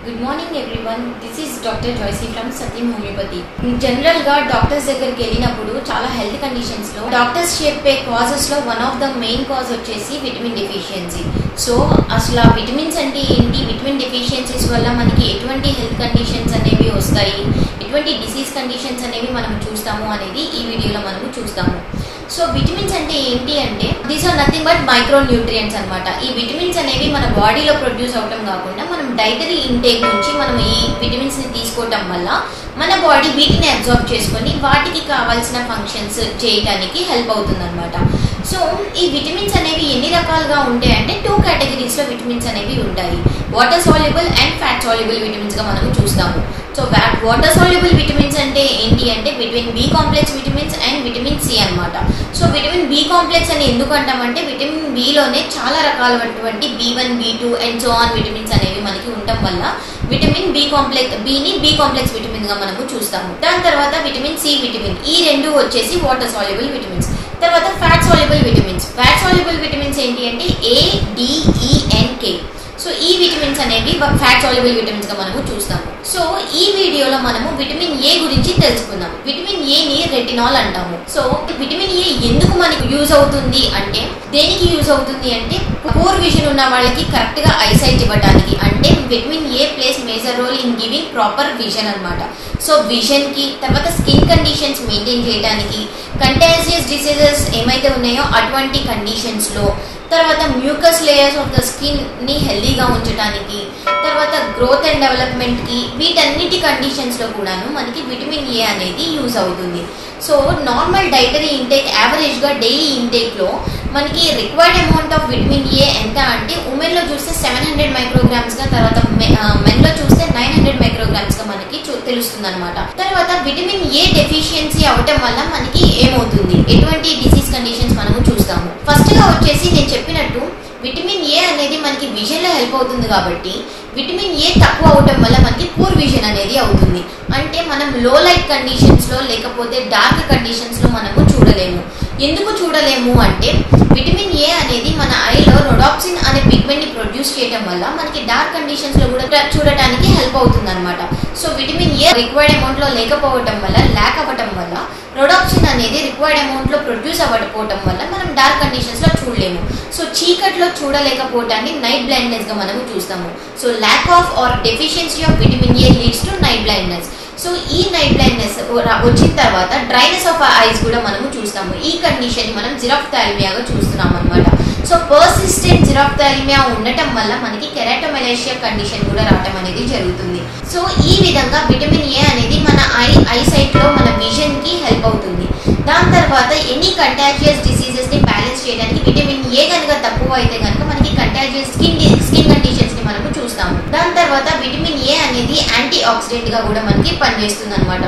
good morning everyone this is doctor Joicy from Satyam homeopathy general గా doctors దగ్గరికి వెళ్ళినప్పుడు చాలా హెల్త్ కండిషన్స్ లో డాక్టర్స్ చెప్పే కాజెస్ లో one of the main cause వచ్చేసి విటమిన్ డెఫిషియన్సీ సో అసలు ఆ విటమిన్స్ అంటే ఏంటి విటమిన్ డెఫిషియన్సీస్ వల్ల మనకి ఎటువంటి హెల్త్ కండిషన్స్ అనేవి వస్తాయి ఎటువంటి డిసీజ్ కండిషన్స్ అనేవి మనం చూస్తాము అనేది ఈ వీడియోలో మనము చూస్తాము సో విటమిన్స్ అంటే ఏంటి అంటే these are nothing but micro nutrients అనమాట ఈ విటమిన్స్ అనేవి మన బాడీలో ప్రొడ్యూస్ అవటం కాకుండా మనం డైటరీ ఇంటేక్ నుంచి మనం ఈ విటమిన్స్ ని తీసుకోవటం వల్ల మన బాడీ వీటిని అబ్జర్వ్ చేసుకొని వాటికి కావాల్సిన ఫంక్షన్స్ చేయడానికి హెల్ప్ అవుతుంది అనమాట సో ఈ విటమిన్స్ అనేవి ఎన్ని రకాలుగా ఉంటాయి అంటే టూ కేటగిరీస్ లో విటమిన్స్ అనేవి ఉంటాయి water soluble and fat soluble vitamins గా మనం చూస్తాము సో వాటర్ సాల్యుబుల్ విటమిన్స్ అంటే ఏంటి అంటే vitamin B complex vitamins and vitamin C అన్నమాట సో విటమిన్ బి కాంప్లెక్స్ అని ఎందుకు అంటామంటే విటమిన్ బిలోనే చాలా రకాలైనటువంటి B one B two and so on vitamins అనేవి మనకి ఉండటం వల్ల విటమిన్ బి కాంప్లెక్స్ బిని బి కాంప్లెక్స్ విటమిన్ గా మనము చూస్తాము దాని తర్వాత విటమిన్ సి విటమిన్ ఈ రెండు వచ్చేసి వాటర్ సాల్యుబుల్ విటమిన్స్ తర్వాత fat soluble vitamins fat soluble vitamins ఏంటి అంటే ఏ డిఈఎన్ కే సో ఈ విటమిన్స్ అనేవి ఫ్యాట్ సాల్యుబుల్ విటమిన్స్ గా మనము చూస్తాము సో ఈ వీడియోలో మనము విటమిన్ ఏ గురించి తెలుసుకుందాం విటమిన్ ఏ ని రెటినాల్ అంటాము సో విటమిన్ ఏ ఎందుకు మనకు యూజ్ అవుతుంది అంటే దేనికి యూజ్ అవుతుంది అంటే పూర్ విజన్ ఉన్న వాళ్ళకి కరెక్ట్ గా ఐసైట్ ఇవ్వడానికి అంటే vitamin A plays major role in giving proper vision అన్నమాట సో విజన్ కి తర్వాత స్కిన్ కండిషన్స్ మెయింటైన్ చేయడానికి కంటాజియస్ డిసీజెస్ ఏమైతే ఉన్నాయో అటువంటి కండిషన్స్ లో తర్వాత mucous layers of the skin ని హెల్దీగా ఉంచడానికి తర్వాత గ్రోత్ అండ్ డెవలప్మెంట్ కి వీటన్నిటి కండిషన్స్ లో కూడాను మనకి విటమిన్ ఏ అనేది యూజ్ అవుతుంది so normal dietary intake average గా డైలీ ఇంటేక్ లో మనకి required amount of vitamin A ఎంత అంటే ఉమెన్ లో చూస్తే సెవెన్ హండ్రెడ్ మైక్రోగ్రామ్స్ గా తర్వాత మెన్ లో చూస్తే నైన్ హండ్రెడ్ మైక్రోగ్రామ్స్ గా మనకి తెలుస్తుంది అనమాట తర్వాత విటమిన్ ఏ డెఫిషియన్సీ అవటం వల్ల మనకి ఏమవుతుంది ఎటువంటి డిసీజ్ కండిషన్స్ మనము చూస్తాము ఫస్ట్ గా వచ్చేసి నేను చెప్పినట్టు విటమిన్ ఏ అనేది మనకి విజన్ లో హెల్ప్ అవుతుంది కాబట్టి విటమిన్ ఏ తక్కువ అవటం వల్ల మనకి పూర్ విజన్ అనేది అవుతుంది అంటే మనం లో లైట్ కండిషన్స్ లో లేకపోతే డార్క్ కండిషన్స్ లో మనము చూడలేము ఎందుకు చూడలేము అంటే విటమిన్ ఏ అనేది మన ఐలో రొడాప్సిన్ అనే పిగ్మెంట్ ని ప్రొడ్యూస్ చేయడం వల్ల మనకి డార్క్ కండిషన్స్ లో కూడా చూడటానికి హెల్ప్ అవుతుంది అనమాట so vitamin A required amount లో లేకపోవటం వల్ల ల్యాక్ అవ్వటం వల్ల రొడాప్సిన్ అనేది రిక్వైర్డ్ అమౌంట్ లో ప్రొడ్యూస్ అవ్వకపోవటం వల్ల మనం డార్క్ కండిషన్స్ లో చూడలేము సో చీకట్లో చూడలేకపోవటాన్ని నైట్ బ్లైండ్నెస్ గా మనము చూస్తాము so lack of or deficiency of vitamin A leads to night blindness so ఈ నైట్ బ్లైండ్నెస్ వచ్చిన తర్వాత డ్రైనెస్ ఆఫ్ ఐస్ కూడా మనము చూస్తాము ఈ కండిషన్ మనం జిరాఫ్థాల్మియాగా చూస్తున్నాం అనమాట సో పర్సిస్టెంట్ జిరాఫ్థాల్మియా ఉండటం వల్ల మనకి కెరాటోమెలేషియా కండిషన్ కూడా రావటం అనేది జరుగుతుంది సో ఈ విధంగా విటమిన్ ఏ అనేది మన ఐ ఐసైట్ లో మన విజన్ కి హెల్ప్ అవుతుంది దాని తర్వాత ఎనీ కంటాజియస్ డిసీజెస్ ని బ్యాలెన్స్ చేయడానికి విటమిన్ ఏ కనుక తక్కువ అయితే కనుక మనకి కంటాజియస్ స్కిన్ స్కిన్ కండిషన్స్ ని మనము చూస్తాము దాని తర్వాత విటమిన్ ఏ అనేది యాంటీ ఆక్సిడెంట్ గా కూడా మనకి పనిచేస్తుంది అనమాట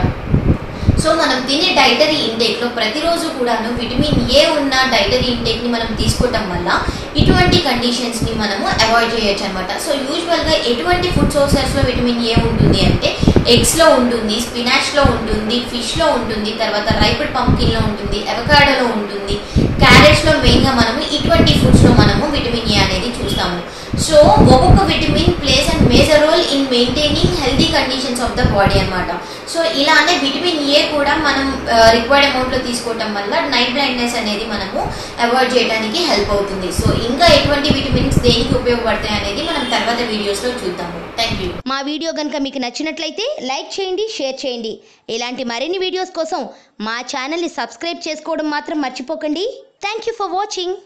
సో మనం తినే డైటరీ ఇంటేక్ లో ప్రతిరోజు కూడాను విటమిన్ ఏ ఉన్న డైటరీ ఇంటేక్ ని మనం తీసుకోవటం వల్ల ఇటువంటి కండిషన్స్ ని మనము అవాయిడ్ చేయొచ్చు అనమాట సో యూజువల్ గా ఎటువంటి ఫుడ్ సోర్సెస్ లో విటమిన్ ఏ ఉంటుంది అంటే ఎగ్స్ లో ఉంటుంది స్పినాచ్ లో ఉంటుంది ఫిష్ లో ఉంటుంది తర్వాత రైపిడ్ పంకిన్ లో ఉంటుంది అవకాడోలో ఉంటుంది క్యారెట్స్ లో మెయిన్ గా మనము ఇటువంటి ఫుడ్స్ లో మనము విటమిన్ ఏ అనేది చూస్తాము సో ఒక్కొక్క vitamin plays and major role in maintaining healthy conditions of the body అనమాట సో ఇలానే విటమిన్ ఏ కూడా మనం రిక్వైర్డ్ అమౌంట్ లో తీసుకోవటం వల్ల నైట్ బ్లైండ్నెస్ అనేది మనము అవాయిడ్ చేయడానికి హెల్ప్ అవుతుంది సో ఇంకా ఎటువంటి విటమిన్స్ దేనికి ఉపయోగపడతాయి అనేది మనం తర్వాత వీడియోస్ లో చూద్దాము థ్యాంక్ యూ మా వీడియో కనుక మీకు నచ్చినట్లయితే లైక్ చేయండి షేర్ చేయండి ఇలాంటి మరిన్ని వీడియోస్ కోసం మా ఛానల్ని సబ్స్క్రైబ్ చేసుకోవడం మాత్రం మర్చిపోకండి థ్యాంక్ యూ ఫర్ వాచింగ్